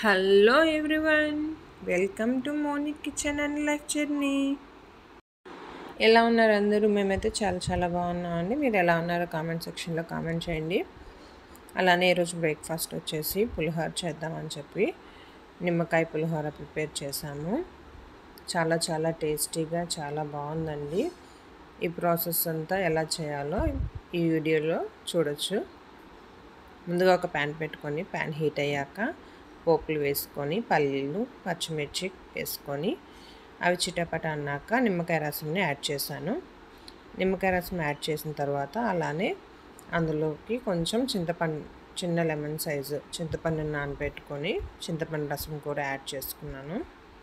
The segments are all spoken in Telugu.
Hello everyone welcome to Monik kitchen and life journey ఎలా ఉన్నారు అందరూ మేమైతే చాలా చాలా బాగున్నామండి మీరు ఎలా ఉన్నారో కామెంట్ సెక్షన్లో కామెంట్ చేయండి అలానే ఈరోజు బ్రేక్ఫాస్ట్ వచ్చేసి పులిహోర చేద్దామని చెప్పి నిమ్మకాయ పులిహోర ప్రిపేర్ చేశాము చాలా చాలా టేస్టీగా చాలా బాగుందండి ఈ ప్రాసెస్ అంతా ఎలా చేయాలో ఈ వీడియోలో చూడొచ్చు ముందుగా ఒక ప్యాన్ పెట్టుకొని ప్యాన్ హీట్ అయ్యాక పోపులు వేసుకొని పల్లీలు పచ్చిమిర్చి వేసుకొని అవి చిటపట అన్నాక నిమ్మకాయ రసంని యాడ్ చేశాను నిమ్మకాయ రసం యాడ్ చేసిన తర్వాత అలానే అందులోకి కొంచెం చింతపండు చిన్న లెమన్ సైజు చింతపండు నానబెట్టుకొని చింతపండు రసం కూడా యాడ్ చేసుకున్నాను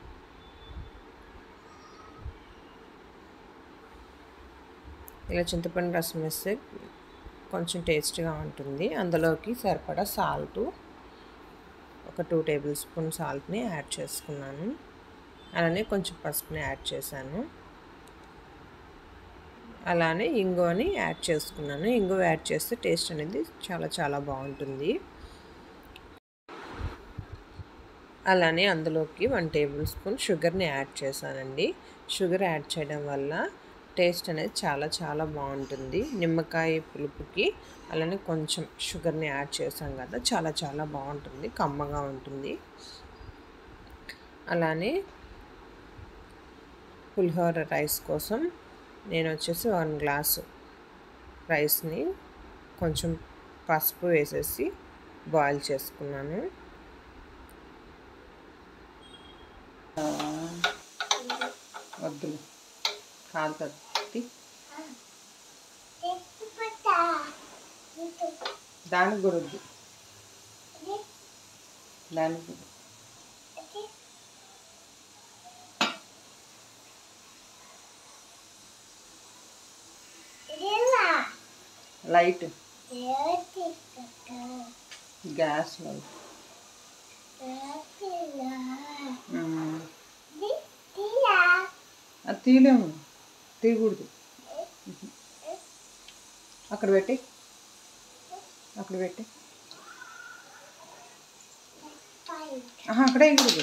ఇలా చింతపండు రసం వేస్తే కొంచెం టేస్ట్గా ఉంటుంది అందులోకి సరిపడా సాల్టు ఒక టూ టేబుల్ స్పూన్ సాల్ట్ని యాడ్ చేసుకున్నాను అలానే కొంచెం పసుపుని యాడ్ చేశాను అలానే ఇంగువని యాడ్ చేసుకున్నాను ఇంగువ యాడ్ చేస్తే టేస్ట్ అనేది చాలా చాలా బాగుంటుంది అలానే అందులోకి వన్ టేబుల్ స్పూన్ షుగర్ని యాడ్ చేశానండి షుగర్ యాడ్ చేయడం వల్ల టేస్ట్ అనేది చాలా చాలా బాగుంటుంది నిమ్మకాయ పులుపుకి అలానే కొంచెం షుగర్ని యాడ్ చేసాం కదా చాలా చాలా బాగుంటుంది కమ్మగా ఉంటుంది అలానే పులిహోర రైస్ కోసం నేను వచ్చేసి వన్ గ్లాసు రైస్ని కొంచెం పసుపు వేసేసి బాయిల్ చేసుకున్నాను వద్దులు కాలుతుంది దానికి కూడా వద్దు దానికి కూడా లైట్ గ్యాస్ లైట్ అది తీయలేము తీయకూడదు అక్కడ పెట్టి అక్కడ పెట్టి ఆహా అక్కడే వేయకూడదు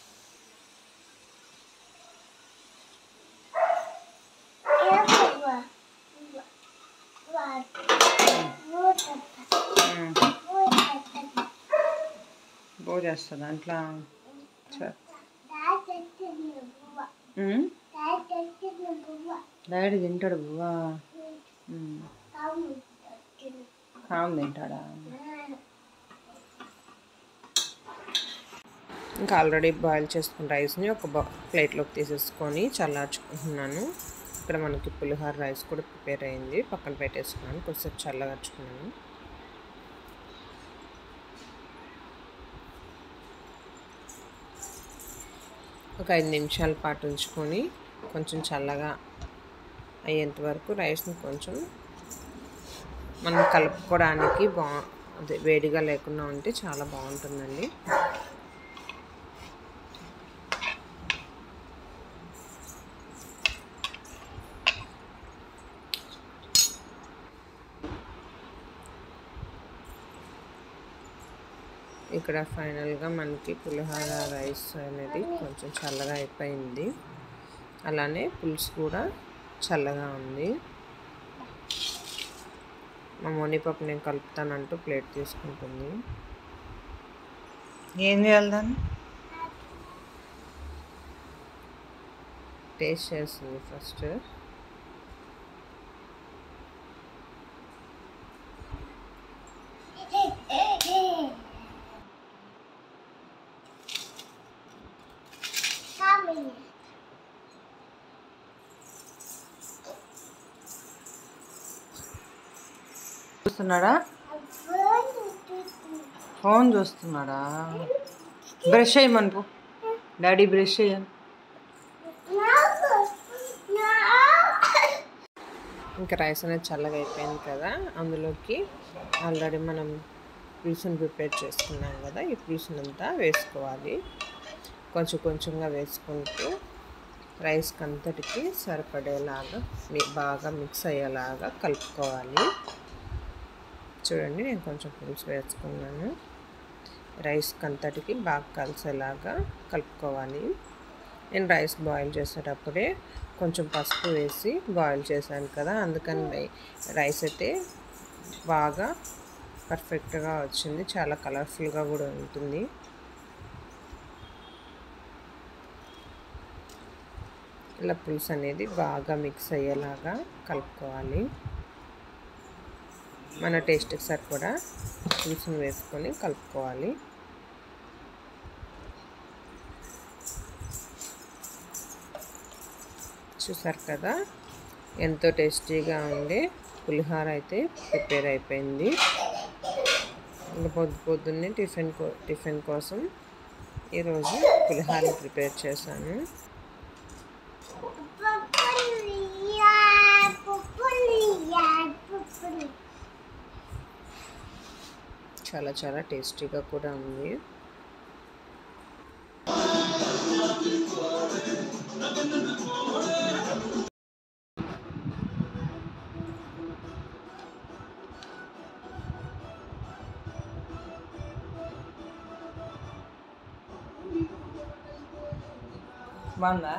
బో చేస్తా దాంట్లో డాడీ తింటాడు బువ్వా కామ్ తింటాడా ఇంకా ఆల్రెడీ బాయిల్ చేసుకున్న రైస్ని ఒక బా ప్లేట్లోకి తీసేసుకొని చల్లార్చుకుంటున్నాను ఇక్కడ మనకి పులిహోర రైస్ కూడా ప్రిపేర్ అయింది పక్కన పెట్టేసుకున్నాను కొద్దిసేపు చల్లగర్చుకున్నాను ఒక ఐదు నిమిషాల పాటు ఉంచుకొని కొంచెం చల్లగా అయ్యేంత వరకు రైస్ని కొంచెం మనం కలుపుకోవడానికి బా అదే వేడిగా లేకుండా ఉంటే చాలా బాగుంటుందండి ఇక్కడ ఫైనల్గా మనకి పులిహోర రైస్ అనేది కొంచెం చల్లగా అయిపోయింది అలానే పులుసు కూడా చల్లగా ఉంది మా మోనిపాప నేను కలుపుతానంటూ ప్లేట్ తీసుకుంటుంది ఏం చేయాలి దాన్ని టేస్ట్ చేస్తుంది ఫస్ట్ చూస్తున్నాడా ఫోన్ చూస్తున్నాడా బ్రష్ చేయమని పో డాడీ బ్రష్ చేయను ఇంకా రైస్ అనేది చల్లగా అయిపోయింది కదా అందులోకి ఆల్రెడీ మనం పులుసుని ప్రిపేర్ చేసుకున్నాం కదా ఈ పులుసునంతా వేసుకోవాలి కొంచెం కొంచెంగా వేసుకుంటూ రైస్కి అంతటికి సరిపడేలాగా బాగా మిక్స్ అయ్యేలాగా కలుపుకోవాలి చూడండి నేను కొంచెం పులుసు వేసుకున్నాను రైస్కి అంతటికి బాగా కలిసేలాగా కలుపుకోవాలి నేను రైస్ బాయిల్ చేసేటప్పుడే కొంచెం పసుపు వేసి బాయిల్ చేశాను కదా అందుకని రైస్ అయితే బాగా పర్ఫెక్ట్గా వచ్చింది చాలా కలర్ఫుల్గా కూడా ఉంటుంది ఇలా పులుసు అనేది బాగా మిక్స్ అయ్యేలాగా కలుపుకోవాలి మన టేస్ట్కి సరిపడా పులుసును వేసుకొని కలుపుకోవాలి చూసారు కదా ఎంతో టేస్టీగా ఉండే పులిహోర అయితే ప్రిపేర్ అయిపోయింది ఇంకా పొద్దు పొద్దున్నే టిఫిన్ కో టిఫిన్ కోసం ఈరోజు పులిహోర ప్రిపేర్ చేశాను చాలా చాలా టేస్టీగా కూడా ఉంది బాగుందా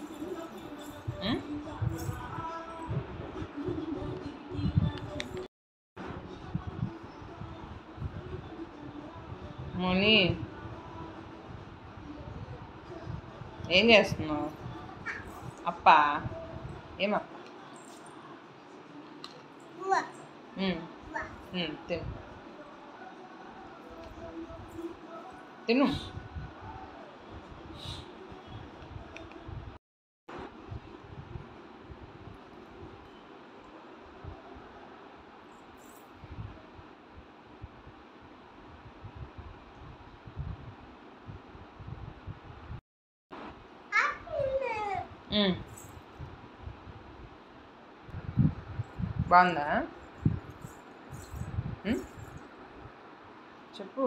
మోని ఏం చేస్తున్నావు అప్ప ఏమప్ప ఉమ్, ఉమ్, తిను తిను ఉమ్. బాగుందా ఉమ్? చెప్పు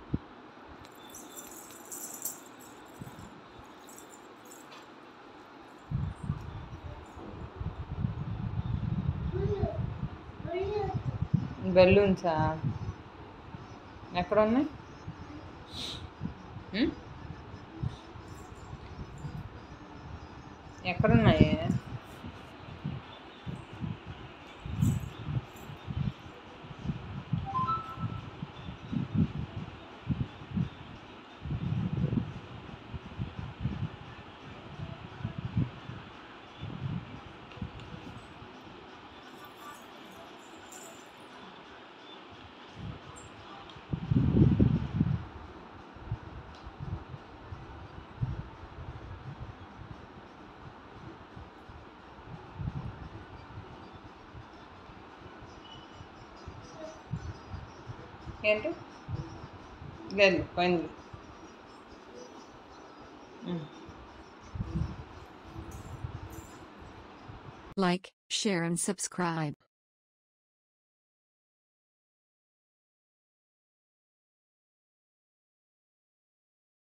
బెలూన్సా ఎక్కడ ఉన్నాయి ఉమ్? ఎక్కడున్నాయి ఏంటి లేదు పోయింది ఉమ్. Like, share and subscribe.